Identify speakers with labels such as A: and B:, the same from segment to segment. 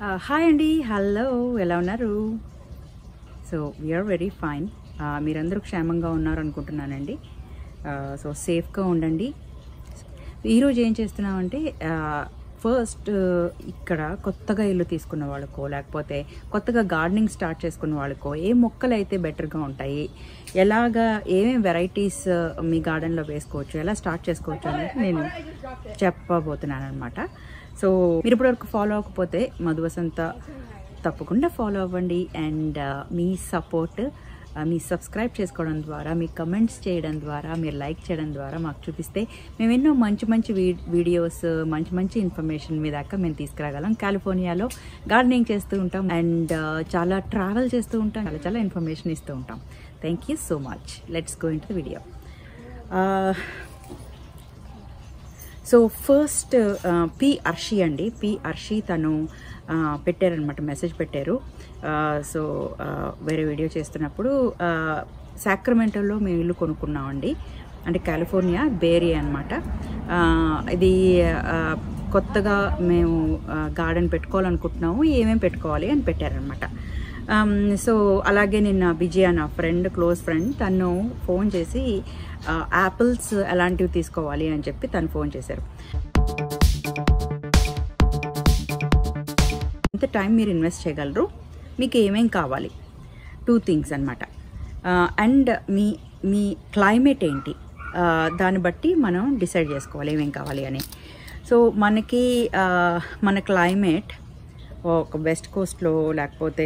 A: hi అండి hello ఎలా ఉన్నారు సో వీఆర్ వెరీ ఫైన్ మీరందరూ క్షేమంగా ఉన్నారు అనుకుంటున్నానండి సో సేఫ్గా ఉండండి ఈరోజు ఏం చేస్తున్నామంటే ఫస్ట్ ఇక్కడ కొత్తగా ఇల్లు తీసుకున్న వాళ్ళకో లేకపోతే కొత్తగా గార్డెనింగ్ స్టార్ట్ చేసుకున్న వాళ్ళకో ఏ మొక్కలు అయితే బెటర్గా ఉంటాయి ఎలాగా ఏమేమి వెరైటీస్ మీ గార్డెన్లో వేసుకోవచ్చు ఎలా స్టార్ట్ చేసుకోవచ్చు అనేది నేను చెప్పబోతున్నాను అనమాట సో మీరు ఇప్పటివరకు ఫాలో అవ్వకపోతే మధు వసంత తప్పకుండా ఫాలో అవ్వండి అండ్ మీ సపోర్ట్ మీ సబ్స్క్రైబ్ చేసుకోవడం ద్వారా మీ కమెంట్స్ చేయడం ద్వారా మీరు లైక్ చేయడం ద్వారా మాకు చూపిస్తే మేము ఎన్నో మంచి మంచి వీడియోస్ మంచి మంచి ఇన్ఫర్మేషన్ మీ దాకా మేము తీసుకురాగలం కాలిఫోర్నియాలో గార్డెనింగ్ చేస్తూ ఉంటాం అండ్ చాలా ట్రావెల్ చేస్తూ ఉంటాం చాలా చాలా ఇన్ఫర్మేషన్ ఇస్తూ ఉంటాం thank you so much let's go into video so first పి అర్షి అండి పి అర్షి తను పెట్టారనమాట మెసేజ్ పెట్టారు సో వేరే వీడియో చేస్తున్నప్పుడు సాక్రమెంటోలో మేము ఇల్లు కొనుక్కున్నామండి అంటే కాలిఫోర్నియా బేరీ అనమాట ఇది కొత్తగా మేము గార్డెన్ పెట్టుకోవాలనుకుంటున్నాము ఏమేమి పెట్టుకోవాలి అని పెట్టారనమాట సో అలాగే నిన్న విజయ నా ఫ్రెండ్ క్లోజ్ ఫ్రెండ్ తను ఫోన్ చేసి యాపిల్స్ ఎలాంటివి తీసుకోవాలి అని చెప్పి తను ఫోన్ చేశారు ఎంత టైం మీరు ఇన్వెస్ట్ చేయగలరు మీకు ఏమేం కావాలి టూ థింగ్స్ అనమాట అండ్ మీ మీ క్లైమేట్ ఏంటి దాన్ని బట్టి మనం డిసైడ్ చేసుకోవాలి ఏమేం కావాలి అని సో మనకి మన క్లైమేట్ ఒక వెస్ట్ కోస్ట్లో లేకపోతే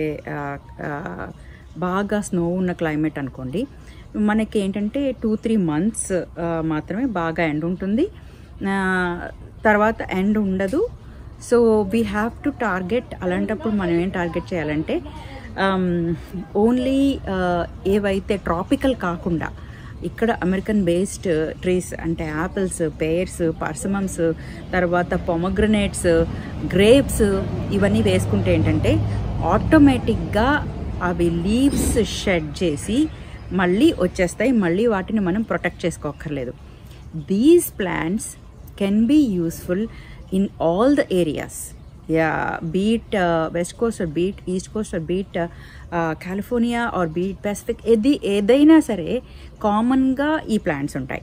A: బాగా స్నో ఉన్న క్లైమేట్ అనుకోండి మనకి ఏంటంటే టూ త్రీ మంత్స్ మాత్రమే బాగా ఎండ్ ఉంటుంది తర్వాత ఎండ్ ఉండదు so we have to target అలాంటప్పుడు మనం ఏం టార్గెట్ చేయాలంటే ఓన్లీ ఏవైతే ట్రాపికల్ కాకుండా ఇక్కడ అమెరికన్ బేస్డ్ ట్రీస్ అంటే యాపిల్స్ పేర్స్ పర్సమమ్స్ తర్వాత పొమగ్రనేట్స్ గ్రేప్స్ ఇవన్నీ వేసుకుంటే ఏంటంటే ఆటోమేటిక్గా అవి లీవ్స్ షెడ్ చేసి మళ్ళీ వచ్చేస్తాయి మళ్ళీ వాటిని మనం ప్రొటెక్ట్ చేసుకోక్కర్లేదు these plants can be useful in all the areas yeah beat uh, west coast or beat east coast or beat uh, uh, california or beat pacific ఏది ఏదైనా సరే కామన్గా ఈ ప్లాంట్స్ ఉంటాయి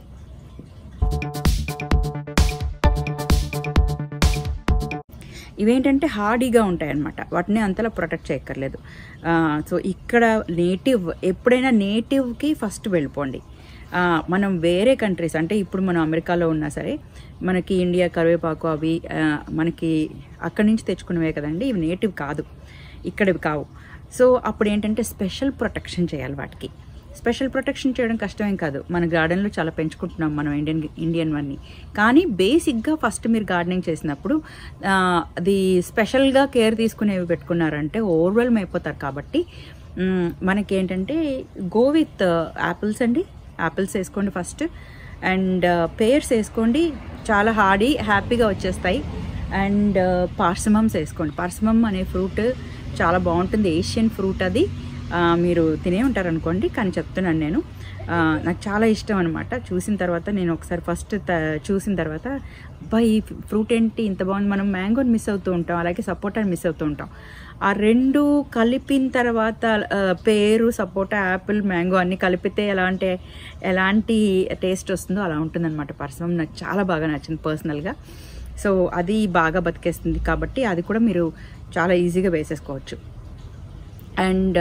A: ఇవేంటంటే హార్డీగా ఉంటాయి అన్నమాట వాటిని అంతలా ప్రొటెక్ట్ చేయక్కర్లేదు సో ఇక్కడ నేటివ్ ఎప్పుడైనా నేటివ్కి ఫస్ట్ వెళ్ళిపోండి మనం వేరే కంట్రీస్ అంటే ఇప్పుడు మనం అమెరికాలో ఉన్నా సరే మనకి ఇండియా కరివేపాకు అవి మనకి అక్కడి నుంచి తెచ్చుకున్నవే కదండి ఇవి నేటివ్ కాదు ఇక్కడవి కావు సో అప్పుడు ఏంటంటే స్పెషల్ ప్రొటెక్షన్ చేయాలి వాటికి స్పెషల్ ప్రొటెక్షన్ చేయడం కష్టమేం కాదు మన గార్డెన్లో చాలా పెంచుకుంటున్నాం మనం ఇండియన్ ఇండియన్ వన్ని కానీ బేసిక్గా ఫస్ట్ మీరు గార్డెనింగ్ చేసినప్పుడు అది స్పెషల్గా కేర్ తీసుకునేవి పెట్టుకున్నారంటే ఓవర్వెల్మ్ అయిపోతారు కాబట్టి మనకేంటంటే గో విత్ యాపిల్స్ అండి యాపిల్స్ వేసుకోండి ఫస్ట్ అండ్ పేర్స్ వేసుకోండి చాలా హార్డీ హ్యాపీగా వచ్చేస్తాయి అండ్ పార్సమమ్స్ వేసుకోండి పార్సమమ్ అనే ఫ్రూట్ చాలా బాగుంటుంది ఏషియన్ ఫ్రూట్ అది మీరు తినే ఉంటారు అనుకోండి కానీ చెప్తున్నాను నేను నాకు చాలా ఇష్టం అనమాట చూసిన తర్వాత నేను ఒకసారి ఫస్ట్ చూసిన తర్వాత అబ్బా ఈ ఫ్రూట్ ఏంటి ఇంత బాగుంది మనం మ్యాంగోని మిస్ అవుతూ ఉంటాం అలాగే సపోటాని మిస్ అవుతూ ఉంటాం ఆ రెండు కలిపిన తర్వాత పేరు సపోటా యాపిల్ మ్యాంగో అన్ని కలిపితే ఎలాంటి ఎలాంటి టేస్ట్ వస్తుందో అలా ఉంటుందన్నమాట పర్సనం నాకు చాలా బాగా నచ్చింది పర్సనల్గా సో అది బాగా బతికేస్తుంది కాబట్టి అది కూడా మీరు చాలా ఈజీగా వేసేసుకోవచ్చు అండ్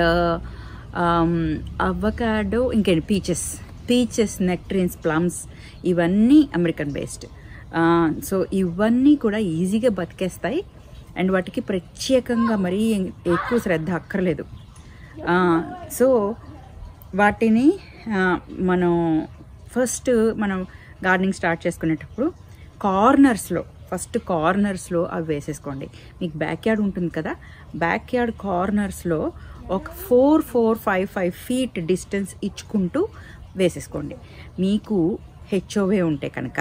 A: అవకాడో ఇంకేంటి పీచెస్ పీచెస్ నెక్ట్రిన్స్ ప్లమ్స్ ఇవన్నీ అమెరికన్ బేస్డ్ సో ఇవన్నీ కూడా ఈజీగా బతికేస్తాయి అండ్ వాటికి ప్రత్యేకంగా మరీ ఎక్కువ శ్రద్ధ అక్కర్లేదు సో వాటిని మనం ఫస్ట్ మనం గార్డెనింగ్ స్టార్ట్ చేసుకునేటప్పుడు కార్నర్స్లో ఫస్ట్ కార్నర్స్లో అవి వేసేసుకోండి మీకు బ్యాక్ యార్డ్ ఉంటుంది కదా బ్యాక్ యార్డ్ కార్నర్స్లో ఒక four four five five feet distance ఇచ్చుకుంటూ వేసేసుకోండి మీకు హెచ్ఓవే ఉంటే కనుక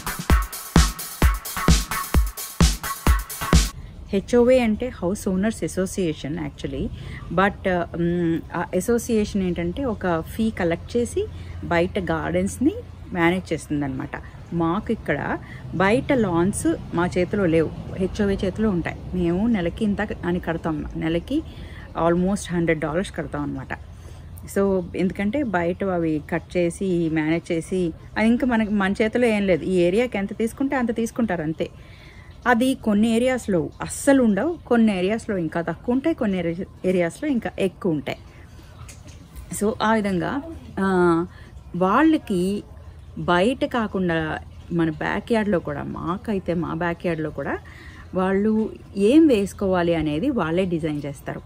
A: హెచ్ఓవే అంటే house owners association actually but ఆ అసోసియేషన్ ఏంటంటే ఒక ఫీ కలెక్ట్ చేసి బయట గార్డెన్స్ని మేనేజ్ చేస్తుంది అనమాట మాకు ఇక్కడ బయట లాన్స్ మా చేతిలో లేవు హెచ్ఓవే చేతిలో ఉంటాయి మేము నెలకి ఇంత అని కడతాం నెలకి ఆల్మోస్ట్ హండ్రెడ్ డాలర్స్ కడతాం అనమాట సో ఎందుకంటే బయట అవి కట్ చేసి మేనేజ్ చేసి అది ఇంకా మనకి మన చేతిలో ఏం లేదు ఈ ఏరియాకి ఎంత తీసుకుంటే అంత తీసుకుంటారు అంతే అది కొన్ని ఏరియాస్లో అస్సలు ఉండవు కొన్ని ఏరియాస్లో ఇంకా తక్కువ ఉంటాయి కొన్ని ఏరియా- ఏరియాస్లో ఇంకా ఎక్కువ ఉంటాయి సో ఆ విధంగా ఆ, వాళ్ళకి బయట కాకుండా మన బ్యాక్ యార్డ్లో కూడా మాకైతే మా బ్యాక్ యార్డ్లో కూడా వాళ్ళు ఏం వేసుకోవాలి అనేది వాళ్ళే డిజైన్ చేస్తారు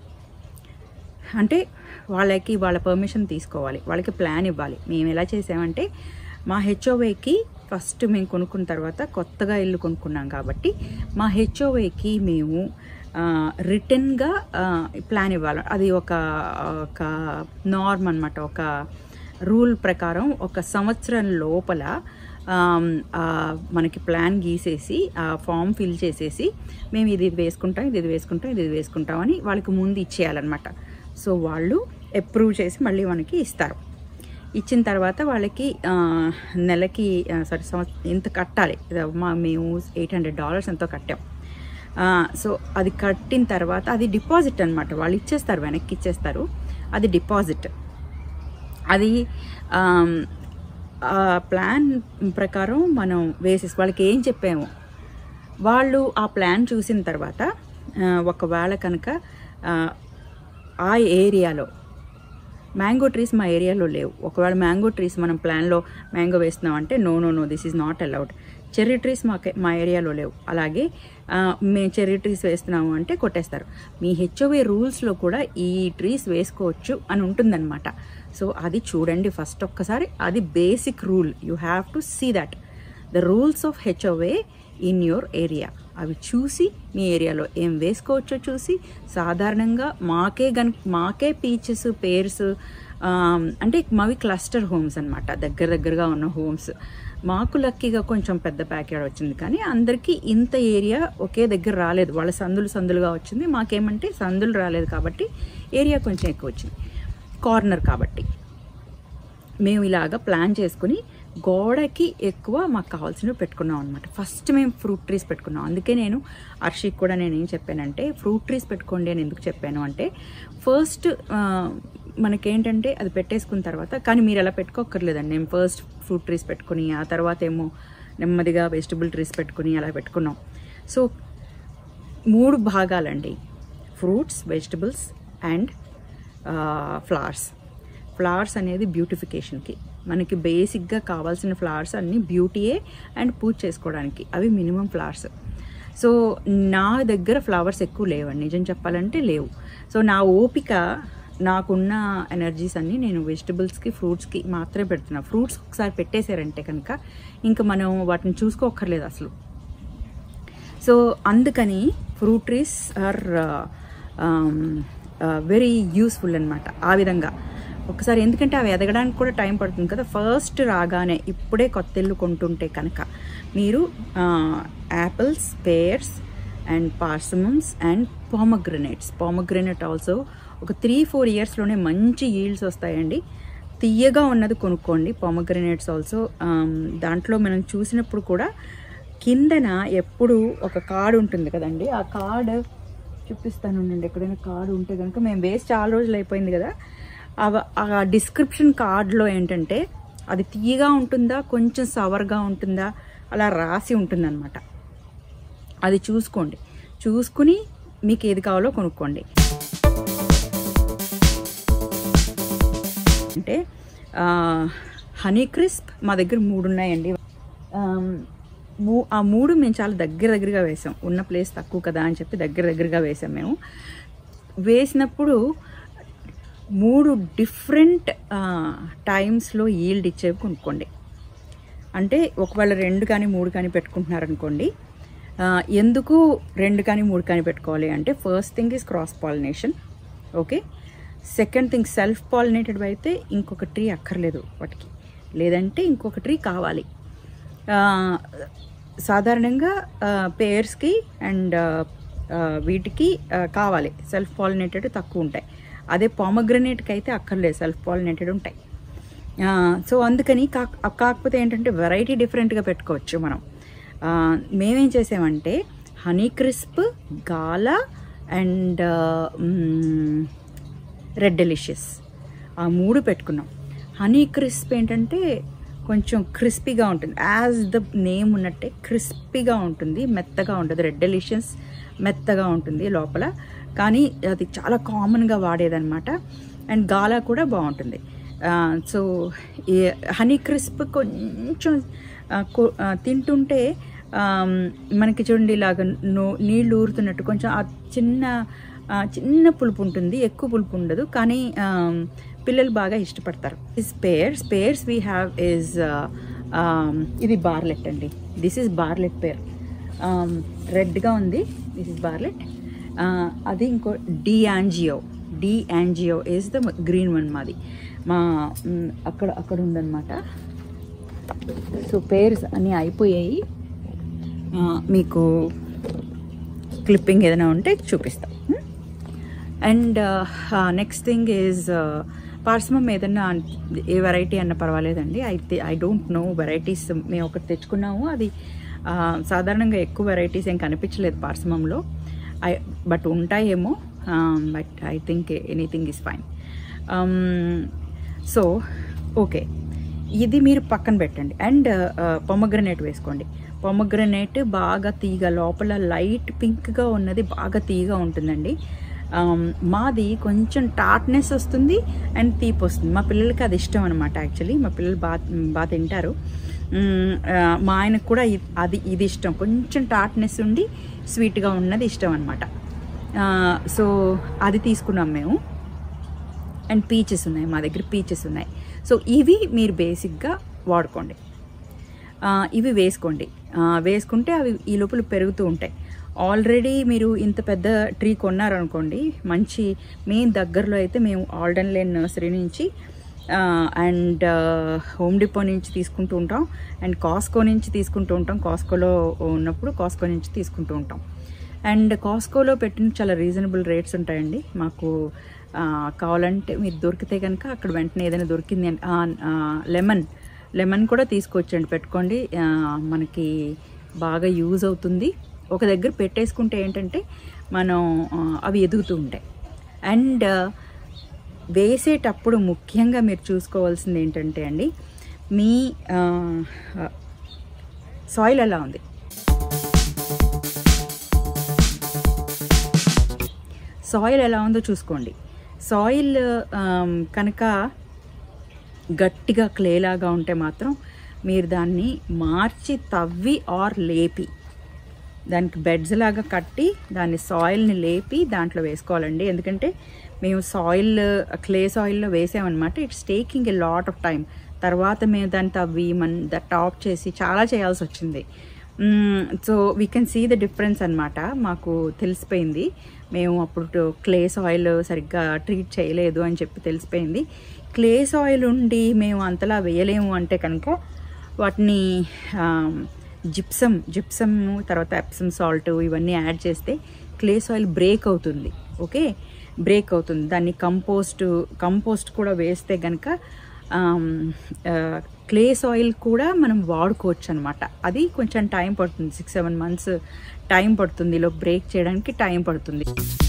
A: అంటే వాళ్ళకి వాళ్ళ పర్మిషన్ తీసుకోవాలి వాళ్ళకి ప్లాన్ ఇవ్వాలి మేము ఎలా చేసామంటే మా హెచ్ఓవేకి ఫస్ట్ మేము కొనుక్కున్న తర్వాత కొత్తగా ఇల్లు కొనుక్కున్నాం కాబట్టి మా హెచ్ఓవేకి మేము రిటర్న్గా ప్లాన్ ఇవ్వాలి అది ఒక ఒక నార్మ్ అనమాట ఒక రూల్ ప్రకారం ఒక సంవత్సరం లోపల ఆమ్, ఆ, మనకి ప్లాన్ గీసేసి ఆ ఫామ్ ఫిల్ చేసేసి మేము ఇది ఇది వేసుకుంటాం ఇది ఇది వేసుకుంటాం ఇది ఇది వేసుకుంటాం అని వాళ్ళకి ముందు ఇచ్చేయాలన్నమాట సో వాళ్ళు అప్రూవ్ చేసి మళ్ళీ మనకి ఇస్తారు ఇచ్చిన తర్వాత వాళ్ళకి ఆ, నెలకి సారీ సంవత్సరం ఎంత కట్టాలి ఇది మా మేము ఎయిట్ హండ్రెడ్ డాలర్స్ ఎంతో కట్టాం ఆ, సో అది కట్టిన తర్వాత అది డిపాజిట్ అనమాట వాళ్ళు ఇచ్చేస్తారు వెనక్కి ఇచ్చేస్తారు అది డిపాజిట్ అది ఆమ్, ఆ ప్లాన్ ప్రకారం మనం వేసేసి వాళ్ళకి ఏం చెప్పాము వాళ్ళు ఆ ప్లాన్ చూసిన తర్వాత ఆ, ఒకవేళ కనుక ఆ, ఆ ఏరియాలో మ్యాంగో ట్రీస్ మా ఏరియాలో లేవు ఒకవేళ మ్యాంగో ట్రీస్ మనం ప్లాన్లో మ్యాంగో వేస్తున్నాం అంటే no no no this is not allowed cherry trees మా మా ఏరియాలో లేవు అలాగే ఆ, మేము చెర్రీ ట్రీస్ వేస్తున్నాము అంటే కొట్టేస్తారు మీ హెచ్ఓవి రూల్స్లో కూడా ఈ ట్రీస్ వేసుకోవచ్చు అని ఉంటుందన్నమాట సో అది చూడండి ఫస్ట్ ఒక్కసారి అది basic rule you have to see that the rules of HOA in your area అవి చూసి మీ ఏరియాలో ఏం వేసుకోవచ్చో చూసి సాధారణంగా మాకే గన్ మాకే పీచెస్ పేర్స్ అంటే మావి క్లస్టర్ హోమ్స్ అన్నమాట దగ్గర దగ్గరగా ఉన్న హోమ్స్ మాకు లక్కీగా కొంచెం పెద్ద ప్యాకేడ్ వచ్చింది కానీ అందరికీ ఇంత ఏరియా ఒకే దగ్గర రాలేదు వాళ్ళ సందులు సందులుగా వచ్చింది మాకేమంటే సందులు రాలేదు కాబట్టి ఏరియా కొంచెం ఎక్కువ వచ్చింది కార్నర్ కాబట్టి మేము ఇలాగ ప్లాన్ చేసుకుని గోడకి ఎక్కువ మాకు కావాల్సినవి పెట్టుకున్నాం అనమాట ఫస్ట్ మేము ఫ్రూట్ ట్రీస్ పెట్టుకున్నాం అందుకే నేను అర్షిక్ కూడా నేను ఏం చెప్పానంటే ఫ్రూట్ ట్రీస్ పెట్టుకోండి అని ఎందుకు చెప్పాను అంటే ఫస్ట్ మనకేంటంటే అది పెట్టేసుకున్న తర్వాత కానీ మీరు అలా పెట్టుకోక్కర్లేదండి నేను ఫస్ట్ ఫ్రూట్ ట్రీస్ పెట్టుకుని ఆ తర్వాత ఏమో నెమ్మదిగా వెజిటబుల్ ట్రీస్ పెట్టుకుని అలా పెట్టుకున్నాం సో మూడు భాగాలండి fruits vegetables and flowers flowers అనేది బ్యూటిఫికేషన్కి మనకి బేసిక్గా కావాల్సిన ఫ్లవర్స్ అన్నీ బ్యూటీయే అండ్ పూజ చేసుకోవడానికి అవి మినిమం ఫ్లవర్స్ సో నా దగ్గర ఫ్లవర్స్ ఎక్కువ లేవండి నిజం చెప్పాలంటే లేవు సో నా ఓపిక నాకున్న ఎనర్జీస్ అన్నీ నేను వెజిటబుల్స్కి ఫ్రూట్స్కి మాత్రమే పెడుతున్నా ఫ్రూట్స్ ఒకసారి పెట్టేశారంటే కనుక ఇంకా మనం వాటిని చూసుకోక్కర్లేదు అసలు సో అందుకని fruit trees are very useful అనమాట ఆ విధంగా ఒకసారి ఎందుకంటే అవి ఎదగడానికి కూడా టైం పడుతుంది కదా ఫస్ట్ రాగానే ఇప్పుడే కొత్త ఇల్లు కొంటుంటే కనుక మీరు apples pears and persimmons and pomegranates pomegranate also ఒక త్రీ ఫోర్ ఇయర్స్లోనే మంచి ఈల్డ్స్ వస్తాయండి తీయగా ఉన్నది కొనుక్కోండి పామగ్రనేట్స్ ఆల్సో దాంట్లో మనం చూసినప్పుడు కూడా కిందన ఎప్పుడు ఒక కార్డు ఉంటుంది కదండి ఆ కార్డు చూపిస్తాను ఉండండి ఎక్కడైనా కార్డు ఉంటే కనుక మేము వేసి చాలా రోజులు అయిపోయింది కదా అవ- ఆ డిస్క్రిప్షన్ కార్డులో ఏంటంటే అది తీయగా ఉంటుందా కొంచెం సవర్గా ఉంటుందా అలా రాసి ఉంటుందన్నమాట అది చూసుకోండి చూసుకుని మీకు ఏది కావాలో కొనుక్కోండి అంటే హనీ క్రిస్ప్ మా దగ్గర మూడు ఉన్నాయండి ఆమ్, మూ- ఆ మూడు మేము చాలా దగ్గర దగ్గరగా వేసాం ఉన్న ప్లేస్ తక్కువ కదా అని చెప్పి దగ్గర దగ్గరగా వేసాం మేము వేసినప్పుడు మూడు డిఫరెంట్ టైమ్స్లో ఈల్డ్ ఇచ్చేవి కొనుక్కోండి అంటే ఒకవేళ రెండు కానీ మూడు కానీ పెట్టుకుంటున్నారనుకోండి ఆ, ఎందుకు రెండు కానీ మూడు కానీ పెట్టుకోవాలి అంటే first thing is cross pollination okay second thing self pollinated అయితే ఇంకొక ట్రీ అక్కర్లేదు వాటికి లేదంటే ఇంకొక ట్రీ కావాలి ఆ, సాధారణంగా పేర్స్కి అండ్ వీటికి ఆ, కావాలి సెల్ఫ్ పాలినేటెడ్ తక్కువ ఉంటాయి అదే పామగ్రనేట్కి అయితే అక్కర్లేదు సెల్ఫ్ పాలినేటెడ్ ఉంటాయి సో అందుకని కాక్ కాకపోతే ఏంటంటే వెరైటీ డిఫరెంట్గా పెట్టుకోవచ్చు మనం ఆ, మేమేం చేసామంటే Honeycrisp Gala and red delicious ఆ మూడు పెట్టుకున్నాం హనీ క్రిస్ప్ ఏంటంటే కొంచెం క్రిస్పీగా ఉంటుంది యాజ్ ద నేమ్ ఉన్నట్టే క్రిస్పీగా ఉంటుంది మెత్తగా ఉంటుంది రెడ్ డెలిషియస్ మెత్తగా ఉంటుంది లోపల కానీ అది చాలా కామన్గా వాడేదన్నమాట అండ్ గాలా కూడా బాగుంటుంది సో ఈ హనీ క్రిస్ప్ కొంచెం ఆ, కొ- ఆ, తింటుంటే ఆమ్, మనకి చూడండి ఇలాగ నో నీళ్ళు ఊరుతున్నట్టు కొంచెం ఆ చిన్న ఆ, చిన్న పులుపు ఉంటుంది ఎక్కువ పులుపు ఉండదు కానీ ఆమ్, పిల్లలు బాగా ఇష్టపడతారు spare spares we have is ఇది బార్లెట్ అండి దిస్ ఇస్ బార్లెట్ పేర్ రెడ్గా ఉంది దిస్ ఇస్ బార్లెట్ అది ఇంకో D'Anjou D'Anjou is the green one మాది మా మ్, అక్కడ అక్కడ ఉందన్నమాట సో పేర్స్ అన్నీ అయిపోయాయి ఆ, మీకు క్లిప్పింగ్ ఏదైనా ఉంటే చూపిస్తాం and next thing is persimmon ఏదన్నా ఏ వెరైటీ అన్న పర్వాలేదండి అయితే ఐ డోంట్ నో వెరైటీస్ మేము ఒకటి తెచ్చుకున్నాము అది ఆ, సాధారణంగా ఎక్కువ వెరైటీస్ ఏం కనిపించలేదు పార్సమంలో ఐ బట్ ఉంటాయేమో but I think anything is fine so okay ఇది మీరు పక్కన పెట్టండి అండ్ పొమగ్రనేట్ వేసుకోండి పొమగ్రనేట్ బాగా తీగ లోపల లైట్ పింక్గా ఉన్నది బాగా తీగ ఉంటుందండి ఆమ్, మాది కొంచెం టాట్నెస్ వస్తుంది అండ్ తీపి వస్తుంది మా పిల్లలకి అది ఇష్టం అనమాట యాక్చువల్లీ మా పిల్లలు బాగా బాగా తింటారు మ్, ఆ, మా ఆయనకు కూడా ఇ- అది ఇది ఇష్టం కొంచెం టాట్నెస్ ఉండి స్వీట్గా ఉన్నది ఇష్టం అనమాట సో అది తీసుకున్నాం మేము అండ్ పీచెస్ ఉన్నాయి మా దగ్గర పీచెస్ ఉన్నాయి సో ఇవి మీరు బేసిక్గా వాడుకోండి ఆ, ఇవి వేసుకోండి ఆ, వేసుకుంటే అవి ఈ లోపల పెరుగుతూ ఉంటాయి ఆల్రెడీ మీరు ఇంత పెద్ద ట్రీ కొన్నారనుకోండి మంచి మెయిన్ దగ్గరలో అయితే మేము ఆల్డన్ లేన్ నర్సరీ నుంచి అండ్ హోమ్ డిపో నుంచి తీసుకుంటూ ఉంటాం అండ్ కాస్కో నుంచి తీసుకుంటూ ఉంటాం కాస్కోలో ఉన్నప్పుడు కాస్కో నుంచి తీసుకుంటూ ఉంటాం అండ్ కాస్కోలో పెట్టిన చాలా రీజనబుల్ రేట్స్ ఉంటాయండి మాకు ఆ, కావాలంటే మీరు దొరికితే కనుక అక్కడ వెంటనే ఏదైనా దొరికింది అంటే లెమన్ లెమన్ కూడా తీసుకొచ్చండి పెట్టుకోండి ఆ, మనకి బాగా యూజ్ అవుతుంది ఒక దగ్గర పెట్టేసుకుంటే ఏంటంటే మనం ఆ, అవి ఎదుగుతూ ఉంటాయి అండ్ వేసేటప్పుడు ముఖ్యంగా మీరు చూసుకోవాల్సింది ఏంటంటే అండి మీ సాయిల్ ఎలా ఉంది సాయిల్ ఎలా ఉందో చూసుకోండి సాయిల్ కనుక గట్టిగా క్లేలాగా ఉంటే మాత్రం మీరు దాన్ని మార్చి తవ్వి ఆర్ లేపి దానికి బెడ్స్ లాగా కట్టి దాన్ని సాయిల్ని లేపి దాంట్లో వేసుకోవాలండి ఎందుకంటే మేము సాయిల్ క్లే సాయిల్లో వేసామన్నమాట it's taking a lot of time తర్వాత మేము దాన్ని తవ్వి మన ద టాప్ చేసి చాలా చేయాల్సి వచ్చింది so we can see the difference అనమాట మాకు తెలిసిపోయింది మేము అప్పుడు క్లే సాయిల్ సరిగ్గా ట్రీట్ చేయలేదు అని చెప్పి తెలిసిపోయింది క్లే సాయిల్ ఉండి మేము అంతలా వేయలేము అంటే కనుక వాటిని జిప్సమ్ జిప్సమ్ తర్వాత ఎప్సమ్ సాల్ట్ ఇవన్నీ యాడ్ చేస్తే క్లే సాయిల్ బ్రేక్ అవుతుంది ఓకే బ్రేక్ అవుతుంది దాన్ని కంపోస్ట్ కంపోస్ట్ కూడా వేస్తే కనుక క్లే సాయిల్ కూడా మనం వాడుకోవచ్చు అనమాట అది కొంచెం టైం పడుతుంది సిక్స్ సెవెన్ మంత్స్ టైం పడుతుంది ఇలా బ్రేక్ చేయడానికి టైం పడుతుంది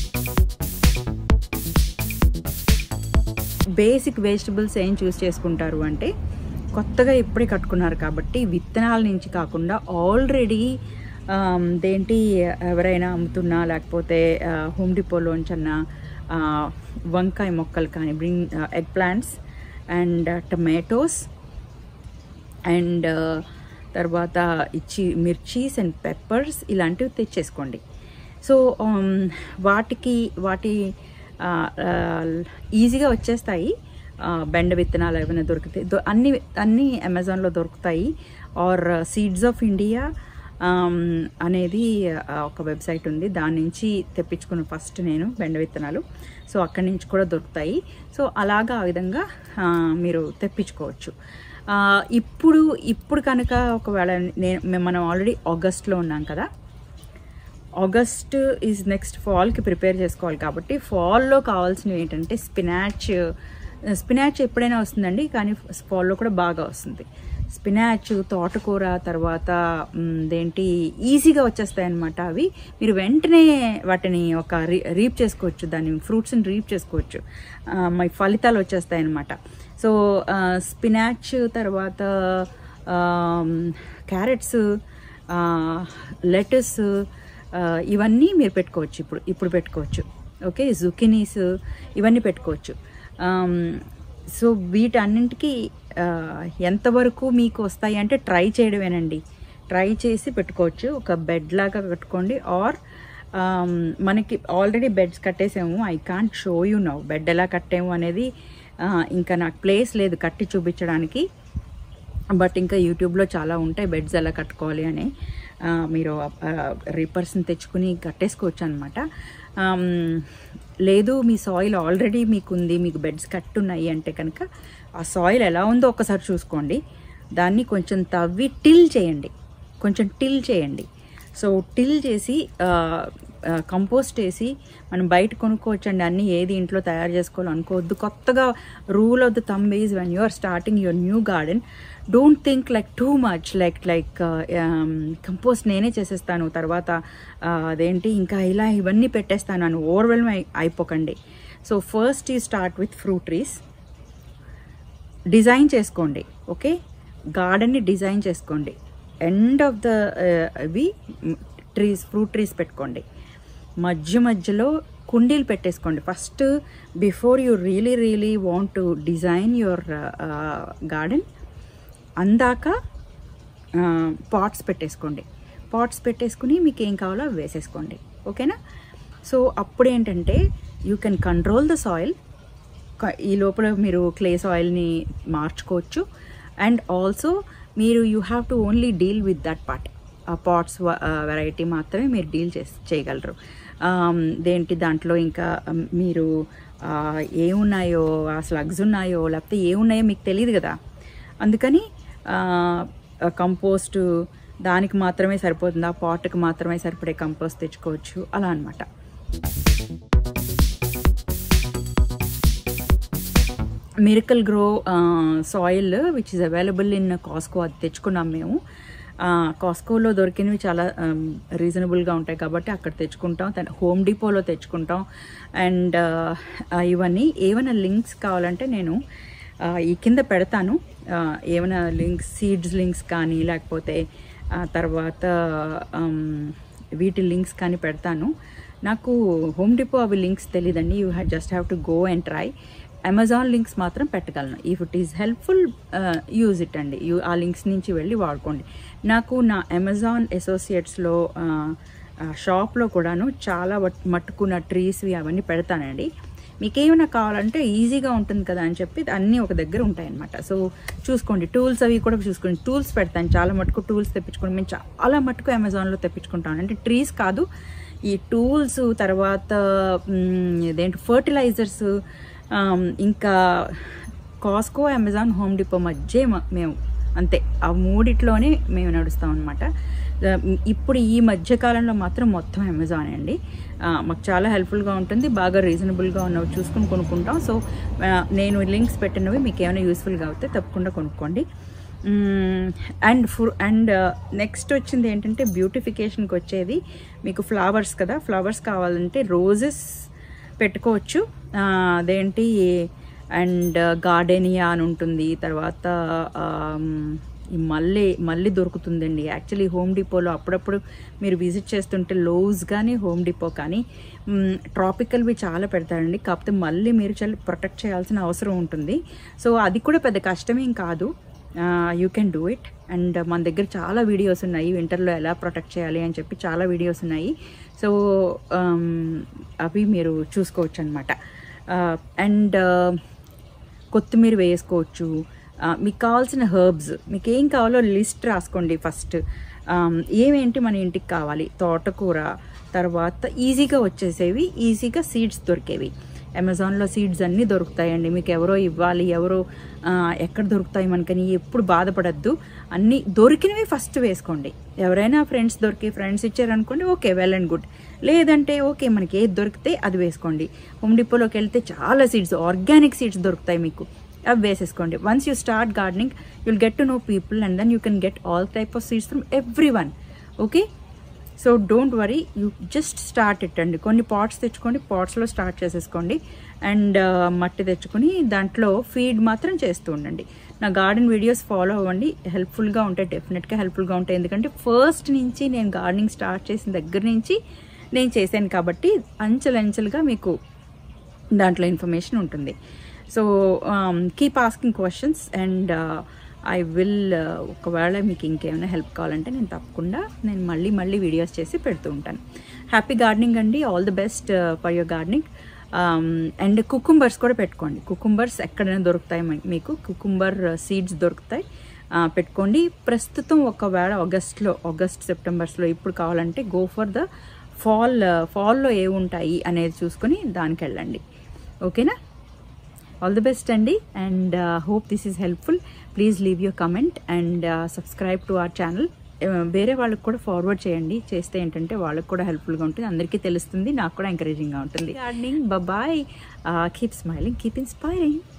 A: బేసిక్ వెజిటబుల్స్ ఏం చూస్ చేసుకుంటారు అంటే కొత్తగా ఇప్పుడే కట్టుకున్నారు కాబట్టి విత్తనాల నుంచి కాకుండా ఆల్రెడీ దేంటి ఎవరైనా అమ్ముతున్నా లేకపోతే హోమ్ డిపోలోంచన్నా ఆ, వంకాయ మొక్కలు కానీ bring eggplants and tomatoes and తర్వాత ఇచ్చి మిర్చీస్ అండ్ పెప్పర్స్ ఇలాంటివి తెచ్చేసుకోండి సో వాటికి వాటి ఆ, ఆ, ఈజీగా వచ్చేస్తాయి ఆ, బెండ విత్తనాలు ఏమైనా దొరికితే దొ- అన్ని అన్ని అమెజాన్లో దొరుకుతాయి ఆర్ సీడ్స్ ఆఫ్ ఇండియా అనేది ఆ, ఒక వెబ్సైట్ ఉంది దాని నుంచి తెప్పించుకున్న ఫస్ట్ నేను బెండ విత్తనాలు సో అక్కడి నుంచి కూడా దొరుకుతాయి సో అలాగా ఆ విధంగా ఆ, మీరు తెప్పించుకోవచ్చు ఆ, ఇప్పుడు ఇప్పుడు కనుక ఒకవేళ నేను మేము- మనం ఆల్రెడీ ఆగస్ట్లో ఉన్నాం కదా ఆగస్ట్ ఈజ్ నెక్స్ట్ ఫాల్కి ప్రిపేర్ చేసుకోవాలి కాబట్టి ఫాల్లో కావాల్సినవి ఏంటంటే స్పినాచ్ స్పినాచ్ ఎప్పుడైనా వస్తుందండి కానీ ఫాల్లో కూడా బాగా వస్తుంది స్పినాచ్ తోటకూర తర్వాత మ్, ఇదేంటి ఈజీగా వచ్చేస్తాయి అనమాట అవి మీరు వెంటనే వాటిని ఒక రీ రీప్ చేసుకోవచ్చు దాని ఫ్రూట్స్ని రీప్ చేసుకోవచ్చు ఆ, మీ ఫలితాలు వచ్చేస్తాయి అనమాట సో స్పినాచ్ తర్వాత క్యారెట్స్ లెటస్ ఇవన్నీ మీరు పెట్టుకోవచ్చు ఇప్పుడు ఇప్పుడు పెట్టుకోవచ్చు ఓకే జుకినీస్ ఇవన్నీ పెట్టుకోవచ్చు ఆమ్, సో వీటన్నింటికి ఆ, ఎంతవరకు మీకు వస్తాయి అంటే ట్రై చేయడమేనండి ట్రై చేసి పెట్టుకోవచ్చు ఒక బెడ్ లాగా కట్టుకోండి ఆర్ మనకి ఆల్రెడీ బెడ్స్ కట్టేసాము I can't show you now bed ఎలా కట్టాము అనేది ఆ, ఇంకా నాకు ప్లేస్ లేదు కట్టి చూపించడానికి బట్ ఇంకా యూట్యూబ్లో చాలా ఉంటాయి బెడ్స్ ఎలా కట్టుకోవాలి అని ఆ, మీరు రీపర్స్ని తెచ్చుకుని కట్టేసుకోవచ్చు అనమాట లేదు మీ సాయిల్ ఆల్రెడీ మీకు ఉంది మీకు బెడ్స్ కట్టున్నాయి అంటే కనుక ఆ సాయిల్ ఎలా ఉందో ఒకసారి చూసుకోండి దాన్ని కొంచెం తవ్వి టిల్ చేయండి కొంచెం టిల్ చేయండి సో టిల్ చేసి కంపోస్ట్ వేసి మనం బయట కొనుక్కోవచ్చండి అన్నీ ఏది ఇంట్లో తయారు చేసుకోవాలి అనుకోవద్దు కొత్తగా rule of the thumb is when you are starting your new garden don't think like too much like like compost నేనే చేసేస్తాను తర్వాత ఆ, అదేంటి ఇంకా ఇలా ఇవన్నీ పెట్టేస్తాను అని ఓవర్వెల్మ్ అయిపోకండి సో ఫస్ట్ ఈ start with fruit trees design చేసుకోండి ఓకే గార్డెన్ని డిజైన్ చేసుకోండి ఎండ్ ఆఫ్ ద ఇవి ట్రీస్ ఫ్రూట్ ట్రీస్ పెట్టుకోండి మధ్య మధ్యలో కుండీలు పెట్టేసుకోండి first before you really really want to design your garden అందాక పాట్స్ పెట్టేసుకోండి పాట్స్ పెట్టేసుకుని మీకు ఏం కావాలో అవి వేసేసుకోండి ఓకేనా సో అప్పుడు ఏంటంటే you can control the soil క- ఈ లోపల మీరు క్లే సాయిల్ని మార్చుకోవచ్చు అండ్ ఆల్సో మీరు you have to only deal with that part ఆ పాట్స్ వెరైటీ మాత్రమే మీరు డీల్ చేసి చేయగలరు ఆమ్, దేంటి దాంట్లో ఇంకా um, మీరు ఆ, ఏమున్నాయో ఆ స్లగ్స్ ఉన్నాయో లేకపోతే ఏమున్నాయో మీకు తెలియదు కదా అందుకని కంపోస్ట్ దానికి మాత్రమే సరిపోతుంది ఆ పాట్కి మాత్రమే సరిపడే కంపోస్ట్ తెచ్చుకోవచ్చు అలా అనమాట Miracle Gro soil which is available in Costco అది తెచ్చుకున్నాం మేము కాస్కోలో దొరికినవి చాలా రీజనబుల్గా ఉంటాయి కాబట్టి అక్కడ తెచ్చుకుంటాం తన హోమ్ డిపోలో తెచ్చుకుంటాం అండ్ ఇవన్నీ ఏమైనా లింక్స్ కావాలంటే నేను ఆ, ఈ కింద పెడతాను ఆ, ఏమైనా లింక్స్ సీడ్స్ లింక్స్ కానీ లేకపోతే ఆ తర్వాత ఆమ్, వీటి లింక్స్ కానీ పెడతాను నాకు హోమ్ డిపో అవి లింక్స్ తెలియదండి you have just have to go and try Amazon links మాత్రం పెట్టగలను if it is helpful use it అండి యూ ఆ లింక్స్ నుంచి వెళ్ళి వాడుకోండి నాకు నా అమెజాన్ అసోసియేట్స్లో షాప్లో కూడాను చాలా వట్- మట్టుకు నా ట్రీస్వి అవన్నీ పెడతానండి మీకు ఏమైనా కావాలంటే ఈజీగా ఉంటుంది కదా అని చెప్పి అన్నీ ఒక దగ్గర ఉంటాయన్నమాట సో చూసుకోండి టూల్స్ అవి కూడా చూసుకోండి టూల్స్ పెడతాను చాలా మటుకు టూల్స్ తెప్పించుకోండి మేము చాలా మటుకు అమెజాన్లో తెప్పించుకుంటాం అంటే ట్రీస్ కాదు ఈ టూల్స్ తర్వాత మ్, ఇదేంటి ఫర్టిలైజర్స్ ఇంకా కాస్కో అమెజాన్ హోమ్ డిపో మధ్య మ- మేము అంతే ఆ మూడిట్లోనే మేము నడుస్తాం అనమాట ఇప్పుడు ఈ మధ్య కాలంలో మాత్రం మొత్తం అమెజాన్ అండి ఆ, మాకు చాలా హెల్ప్ఫుల్గా ఉంటుంది బాగా రీజనబుల్గా ఉన్నవి చూసుకుని కొనుక్కుంటాం సో ఆ, నేను లింక్స్ పెట్టినవి మీకు ఏమైనా యూస్ఫుల్గా అవుతే తప్పకుండా కొనుక్కోండి అండ్ ఫు అండ్ నెక్స్ట్ వచ్చింది ఏంటంటే బ్యూటిఫికేషన్కి వచ్చేది మీకు ఫ్లవర్స్ కదా ఫ్లవర్స్ కావాలంటే రోజెస్ పెట్టుకోవచ్చు ఆ, అదేంటి అండ్ గార్డెనియా అని ఉంటుంది తర్వాత ఆమ్, ఈ మల్లె మళ్ళీ దొరుకుతుందండి యాక్చువల్లీ హోమ్ డిపోలో అప్పుడప్పుడు మీరు విజిట్ చేస్తుంటే లోస్ కానీ హోమ్ డిపో కానీ ట్రాపికల్వి చాలా పెడతారండి కాకపోతే మళ్ళీ మీరు చాలా ప్రొటెక్ట్ చేయాల్సిన అవసరం ఉంటుంది సో అది కూడా పెద్ద కష్టమేం కాదు you can do it and మన దగ్గర చాలా వీడియోస్ ఉన్నాయి వింటర్లో ఎలా ప్రొటెక్ట్ చేయాలి అని చెప్పి చాలా వీడియోస్ ఉన్నాయి సో అవి మీరు చూసుకోవచ్చు అనమాట అండ్ కొత్తిమీర వేసుకోవచ్చు ఆ, మీకు కావాల్సిన హర్బ్స్ మీకు ఏం కావాలో లిస్ట్ రాసుకోండి ఫస్ట్ ఏమేంటి మన ఇంటికి కావాలి తోటకూర తర్వాత ఈజీగా వచ్చేసేవి ఈజీగా సీడ్స్ దొరికేవి అమెజాన్లో సీడ్స్ అన్నీ దొరుకుతాయండి మీకు ఎవరో ఇవ్వాలి ఎవరో ఆ, ఎక్కడ దొరుకుతాయి మనకని ఎప్పుడు బాధపడద్దు అన్నీ దొరికినవి ఫస్ట్ వేసుకోండి ఎవరైనా ఫ్రెండ్స్ దొరికి ఫ్రెండ్స్ ఇచ్చారనుకోండి ఓకే వెల్ అండ్ గుడ్ లేదంటే ఓకే మనకి ఏది దొరికితే అది వేసుకోండి హోమ్ డిపోలోకి వెళ్తే చాలా సీడ్స్ ఆర్గానిక్ సీడ్స్ దొరుకుతాయి మీకు అవి వేసేసుకోండి once you start gardening you'll get to know people and then you can get all type of seeds from everyone okay so don't worry you just start it అండి కొన్ని pots తెచ్చుకోండి పాట్స్లో start చేసేసుకోండి and మట్టి తెచ్చుకొని దాంట్లో feed మాత్రం చేస్తూ ఉండండి నా గార్డెన్ వీడియోస్ ఫాలో అవ్వండి హెల్ప్ఫుల్గా ఉంటాయి డెఫినెట్గా హెల్ప్ఫుల్గా ఉంటాయి ఎందుకంటే ఫస్ట్ నుంచి నేను గార్డెనింగ్ స్టార్ట్ చేసిన దగ్గర నుంచి నేను చేశాను కాబట్టి అంచెలంచెలుగా మీకు దాంట్లో ఇన్ఫర్మేషన్ ఉంటుంది so keep asking questions and I will ఒకవేళ మీకు ఇంకేమైనా హెల్ప్ కావాలంటే నేను తప్పకుండా నేను మళ్ళీ మళ్ళీ వీడియోస్ చేసి పెడుతూ ఉంటాను హ్యాపీ గార్డెనింగ్ అండి all the best for your gardening and cucumbers కూడా పెట్టుకోండి కుకుంబర్స్ ఎక్కడైనా దొరుకుతాయి మీ- మీకు కుకుంబర్ సీడ్స్ దొరుకుతాయి ఆ, పెట్టుకోండి ప్రస్తుతం ఒకవేళ ఆగస్ట్లో ఆగస్ట్ సెప్టెంబర్స్లో ఇప్పుడు కావాలంటే గో ఫర్ ద ఫాల్ ఫాల్లో ఏ ఉంటాయి అనేది చూసుకొని దానికి వెళ్ళండి ఓకేనా ఆల్ ది బెస్ట్ అండి and hope this is helpful please leave your comment and subscribe to our channel వేరే వాళ్ళకి కూడా ఫార్వర్డ్ చేయండి చేస్తే ఏంటంటే వాళ్ళకి కూడా హెల్ప్ఫుల్గా ఉంటుంది అందరికీ తెలుస్తుంది నాకు కూడా ఎంకరేజింగ్గా ఉంటుంది gardening bye keep smiling keep inspiring